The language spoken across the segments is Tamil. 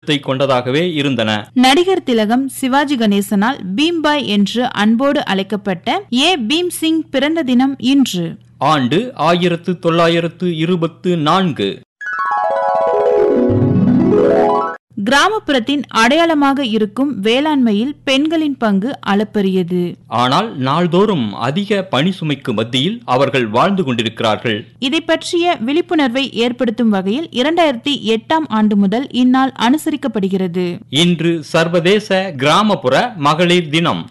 கருத்தை கொண்டதாகவே இருந்தன நடிகர் திலகம் சிவாஜி கணேசனால் பீம்பாய் என்று அன்போடு அழைக்கப்பட்ட ஏ பீம் சிங் பிறந்த தினம் இன்று ஆண்டு ஆயிரத்து தொள்ளாயிரத்து இருபத்து நான்கு கிராமப்புறத்தின் அடையாளமாக இருக்கும் வேளாண்மையில் பெண்களின் பங்கு அளப்பரியது ஆனால் நாள்தோறும் அதிக பணி சுமைக்கு மத்தியில் அவர்கள் வாழ்ந்து கொண்டிருக்கிறார்கள் இதை பற்றிய விழிப்புணர்வை ஏற்படுத்தும் வகையில் இரண்டாயிரத்தி எட்டாம் ஆண்டு முதல் இந்நாள் அனுசரிக்கப்படுகிறது இன்று சர்வதேச கிராமப்புற மகளிர் தினம்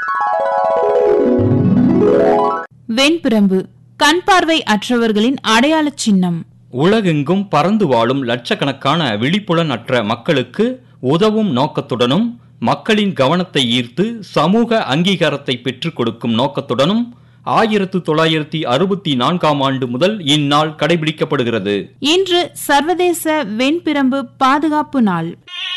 வெண்பிரம்பு கண் பார்வை அற்றவர்களின் அடையாள சின்னம் உலகெங்கும் பறந்து வாழும் லட்சக்கணக்கான விழிப்புலன் அற்ற மக்களுக்கு உதவும் நோக்கத்துடனும் மக்களின் கவனத்தை ஈர்த்து சமூக அங்கீகாரத்தை பெற்றுக் கொடுக்கும் நோக்கத்துடனும் ஆயிரத்து தொள்ளாயிரத்தி அறுபத்தி நான்காம் ஆண்டு முதல் இந்நாள் கடைபிடிக்கப்படுகிறது இன்று சர்வதேச வெண்பிரம்பு பாதுகாப்பு நாள்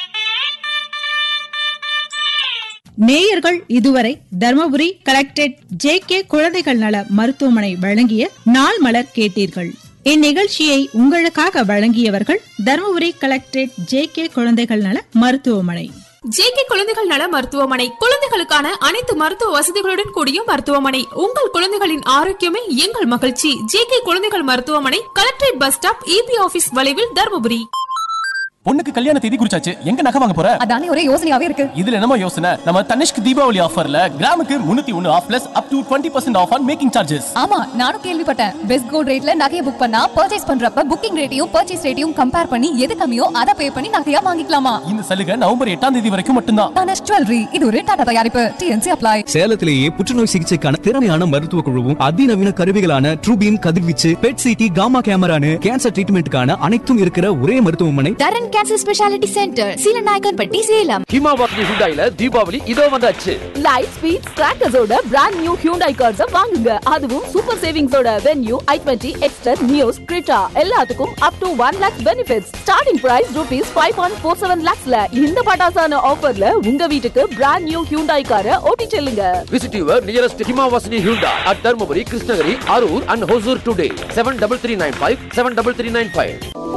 நேயர்கள் இதுவரை தர்மபுரி கலெக்டரேட் ஜே கே குழந்தைகள் நல மருத்துவமனை வழங்கிய நாள் மலர் கேட்டீர்கள் இந்நிகழ்ச்சியை உங்களுக்காக வழங்கியவர்கள் தர்மபுரி கலெக்டரேட் ஜே கே குழந்தைகள் நல மருத்துவமனை ஜேகே குழந்தைகள் நல மருத்துவமனை குழந்தைகளுக்கான அனைத்து மருத்துவ வசதிகளுடன் கூடிய மருத்துவமனை உங்கள் குழந்தைகளின் ஆரோக்கியமே எங்கள் மகிழ்ச்சி ஜேகே குழந்தைகள் மருத்துவமனை collectorate bus stop EB office வளைவில் தருமபுரி பொண்ணுக்கு கல்யாண தேதி குறிச்சாச்சு எங்க நகை வாங்க போற அதானே ஒரே யோசனையாவே இருக்கு இதுல என்னமோ யோசனை நம்ம தனிஷ்க் தீபாவளி ஆஃபர்ல கிராமுக்கு முன்னூத்தி ஒன்னு off plus up to twenty percent off on making charges ஆமா நானும் கேள்விப்பட்டேன் பெஸ்ட் கோல்ட் ரேட்ல நகையை புக் பண்ணா பர்ச்சேஸ் பண்றப்ப புக்கிங் ரேட்டையும் பர்ச்சேஸ் ரேட்டையும் கம்பேர் பண்ணி எது கம்மியோ அதை பே பண்ணி நகையா வாங்கிக்கலாமா இந்த சலுகை நவம்பர் எட்டாம் தேதி வரைக்கும் மட்டும்தான் தனஷ் ஜுவல்லரி இது ஒரு டாடா தயாரிப்பு டிஎன்சி அப்ளை சேலத்திலேயே புற்றுநோய் சிகிச்சைக்கான திறமையான மருத்துவ குழுவும் அதிநவீன கருவிகளான ட்ரூபீம் கதிர்வீச்சு பெட் சிடி காமா கேமரானு கேன்சர் ட்ரீட்மெண்ட்டுக்கான அனைத்தும் இருக்கிற ஒரே மருத்துவமனை Dharan cancer speciality centre Seelanaickenpatti Salem Hima Vasini ஹுண்டாயில தீபாவளி இதோ வந்தாச்சு லைட் ஸ்பீட் கிராக்கர்ஸோட பிராண்ட் நியூ ஹியூண்டாய் கார்ஸ் வாங்குங்க அதுவும் சூப்பர் சேவிங்ஸோட Venue i twenty Exter Nios Creta எல்லாத்துக்கும் up to one lakh benefits starting price rupees five point four seven லேக்ஸ்ல இந்த பட்டாசான ஆஃபர்ல உங்க வீட்டுக்கு பிராண்ட் நியூ ஹியூண்டாய் காரை ஓட்டி செல்லுங்க visit your nearest Hima Vasini Hyundai at Dharmapuri Krishnagiri Harur and Hosur today seven double three nine five seven double three nine five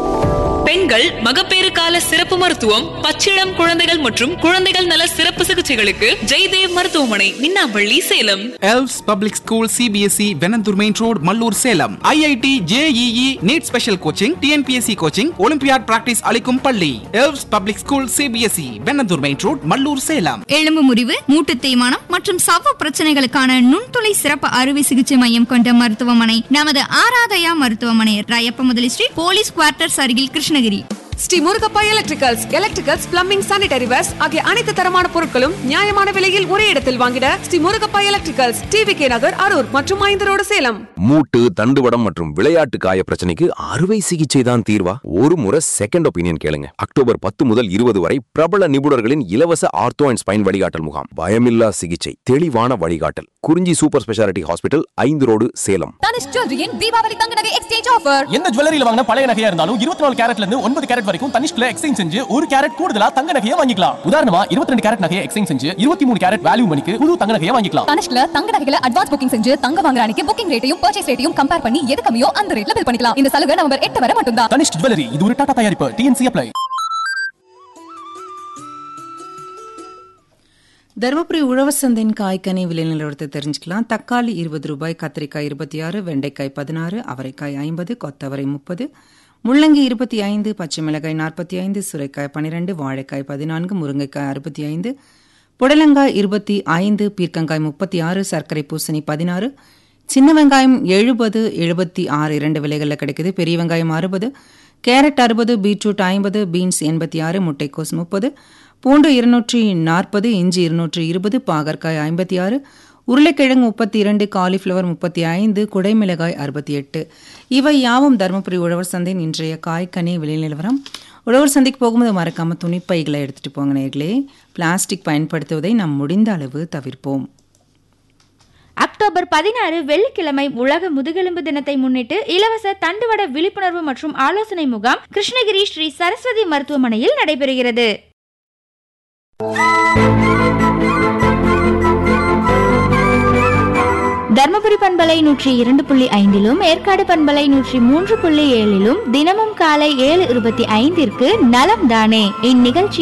பெண்கள் மகப்பேறு கால சிறப்பு மருத்துவம் பச்சிளம் குழந்தைகள் மற்றும் குழந்தைகள் நல சிறப்பு சிகிச்சைகளுக்கு ஜெய்தேவ் மருத்துவமனை Minnampalli Salem Els public school CBSE Vennandur main road Mallur Salem IIT JEE NEET special coaching TNPSC coaching olympiad practice அளிக்கும் பள்ளி Els public school CBSE Vennandur main road Mallur Salem எலும்பு முறிவு மூட்டு தேய்மானம் மற்றும் சவ்வு பிரச்சனைகளுக்கான நுண்துளை சிறப்பு அறுவை சிகிச்சை மையம் கொண்ட மருத்துவமனை நமது ஆராதயா மருத்துவமனை ராயப்ப முதலி ஸ்ட்ரீட் போலீஸ் குவார்ட்டர்ஸ் அருகில் Krishnagiri Sri Murugappa electricals electricals plumbing sanitary wares ஆகிய அனைத்து தரமான பொருட்களும் நியாயமான விலையில் ஒரே இடத்தில் வாங்கிட ஸ்ரீ முருகப்பா எலக்ட்ரிகல்ஸ் டிவி கே நகர் அரூர் மற்றும் ஐந்து ரோடு சேலம் மூட்டு தண்டுவடம் மற்றும் விளையாட்டு காய பிரச்சனைக்கு அறுவை சிகிச்சை தான் தீர்வா ஒரு முறை செகண்ட் ஒப்பீனியன் கேளுங்க அக்டோபர் பத்து முதல் இருபது வரை பிரபல நிபுணர்களின் இலவச ஆர்த்தோ அண்ட் ஸ்பைன் வழிகாட்டல் முகாம் பயமில்லா சிகிச்சை தெளிவான வழிகாட்டல் குறிஞ்சி சூப்பர் ஸ்பெஷாலிட்டி ஹாஸ்பிட்டல் ஐந்து ரோடு சேலம் தனுஷ் ஜுவல்லரியின் தீபாவளி தங்க நகை எக்ஸ்சேஞ்ச் ஆஃபர் எந்த ஜுவல்லரியில வாங்கின பழைய நகையா இருந்தாலும் இருபத்தி நாலு கேரட்ல இருந்து ஒன்பது கேரட் வரைக்கும் தனிஷ்க்ல எக்ஸ்சேஞ்ச் செஞ்சு ஒரு கேரட் கூடுதலா தங்க நகையை வாங்கிக்கலாம் உதாரணமா இருபத்தி ரெண்டு கேரட் நகையை எக்ஸ்சேஞ்ச் செஞ்சு இருபத்தி மூணு கேரட் வேல்யூ மணிக்கு புது தங்க நகையை வாங்கிக்கலாம் தனுஷ்ல தங்க நகைகளை அட்வான்ஸ் புக்கிங் செஞ்சு தங்க வாங்குற அன்னைக்கு புக்கிங் ரேட்டையும் பர்ச்சேஸ் ரேட்டையும் கம்பேர் பண்ணி எது கம்மியோ அந்த ரேட்ல பில் பண்ணிக்கலாம் இந்த சலுகை நவம்பர் எட்டு வரை மட்டும்தான் தனிஷ் ஜுவல்லரி இது ஒரு டாடா தயாரிப்பு டிஎன்சி அப்ளை தருமபுரி உழவர் சந்தையின் காய்கனி விலை நிலவரத்தை தெரிஞ்சுக்கலாம் தக்காளி இருபது ரூபாய் கத்திரிக்காய் இருபத்தி ஆறு வெண்டைக்காய் பதினாறு அவரைக்காய் ஐம்பது கொத்தவரை முப்பது முள்ளங்கி இருபத்தி ஐந்து பச்சை மிளகாய் நாற்பத்தி ஐந்து சுரைக்காய் பன்னிரெண்டு வாழைக்காய் பதினான்கு முருங்கைக்காய் அறுபத்தி ஐந்து புடலங்காய் இருபத்தி ஐந்து பீர்க்கங்காய் முப்பத்தி ஆறு சர்க்கரை பூசணி பதினாறு சின்ன வெங்காயம் எழுபது எழுபத்தி ஆறு இரண்டு விலைகளில் கிடைக்குது பெரிய வெங்காயம் அறுபது கேரட் அறுபது பீட்ரூட் ஐம்பது பீன்ஸ் எண்பத்தி ஆறு முட்டைக்கோஸ் முப்பது பூண்டு இருநூற்றி நாற்பது இஞ்சி இருநூற்றி இருபது பாகற்காய் ஐம்பத்தி ஆறு உருளைக்கிழங்கு முப்பத்தி இரண்டு காலிஃப்ளவர் முப்பத்தி ஐந்து குடைமிளகாய் அறுபத்தி எட்டு இவை யாவும் தருமபுரி உழவர் சந்தையின் இன்றைய காய்கனி விலை நிலவரம் உழவர் சந்தைக்கு போகும்போது மறக்காம துணிப்பைகளை எடுத்துட்டு போங்க நேர்களே பிளாஸ்டிக் பயன்படுத்துவதை நாம் முடிந்த அளவு தவிர்ப்போம் அக்டோபர் பதினாறு வெள்ளிக்கிழமை உலக முதுகெலும்பு தினத்தை முன்னிட்டு இலவச தண்டுவட விழிப்புணர்வு மற்றும் ஆலோசனை முகாம் கிருஷ்ணகிரி ஸ்ரீ சரஸ்வதி மருத்துவமனையில் நடைபெறுகிறது தர்மபுரி பண்பலை நூற்றி இரண்டு புள்ளி ஐந்திலும் ஏற்காடு பண்பலை நூற்றி மூன்று புள்ளி ஏழிலும் தினமும் காலை ஏழு இருபத்தி ஐந்திற்கு நலம் தானே இந்நிகழ்ச்சி